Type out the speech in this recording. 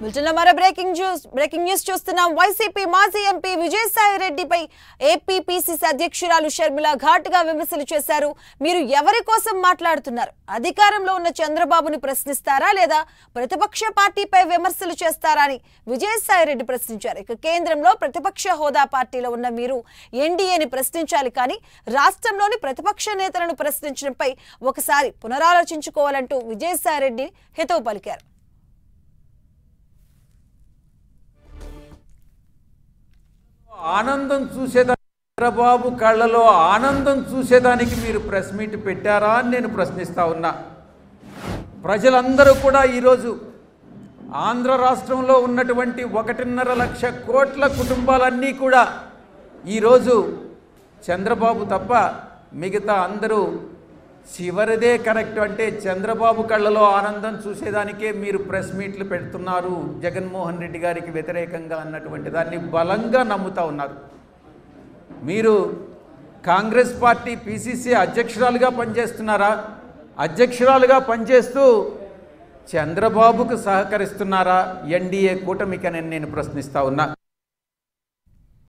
బులెటిన్లో మరో breaking news breaking news చూస్తున్నాం వైసీపీ మాజీ ఎంపీ విజయసాయి రెడ్డిపై ఏపీ పిసిసి అధ్యక్షురాలు షర్మిల ఘాటుగా విమర్శలు చేశారు మీరు ఎవరి కోసం మాట్లాడుతున్నారు అధికారంలో ఉన్న చంద్రబాబుని ప్రశ్నిస్తారా లేదా ప్రతిపక్ష పార్టీపై విమర్శలు చేస్తారా అని విజయసాయి రెడ్డి ప్రశ్నించారు ఇక కేంద్రంలో ప్రతిపక్ష హోదా పార్టీలో ఉన్న మీరు ఎన్డీఏని ప్రశ్నించాలి కానీ రాష్ట్రంలోని ప్రతిపక్ష నేతలను ప్రశ్నించడంపై ఒకసారి పునరాలోచించుకోవాలంటూ విజయసాయి రెడ్డి హితవు పలికారు ఆనందం చూసేదానికి చంద్రబాబు కళ్ళలో ఆనందం చూసేదానికి మీరు ప్రెస్ మీట్ పెట్టారా అని నేను ప్రశ్నిస్తా ఉన్నా ప్రజలందరూ కూడా ఈరోజు ఆంధ్ర రాష్ట్రంలో ఉన్నటువంటి ఒకటిన్నర లక్ష కోట్ల కుటుంబాలన్నీ కూడా ఈరోజు చంద్రబాబు తప్ప మిగతా అందరూ చివరిదే కరెక్ట్ అంటే చంద్రబాబు కళ్ళలో ఆనందం చూసేదానికే మీరు ప్రెస్ మీట్లు పెడుతున్నారు జగన్మోహన్ రెడ్డి గారికి వ్యతిరేకంగా అన్నటువంటి దాన్ని బలంగా నమ్ముతా ఉన్నారు మీరు కాంగ్రెస్ పార్టీ పిసిసి అధ్యక్షురాలుగా పనిచేస్తున్నారా అధ్యక్షురాలుగా పనిచేస్తూ చంద్రబాబుకు సహకరిస్తున్నారా ఎన్డీఏ కూటమికని నేను ప్రశ్నిస్తా ఉన్నా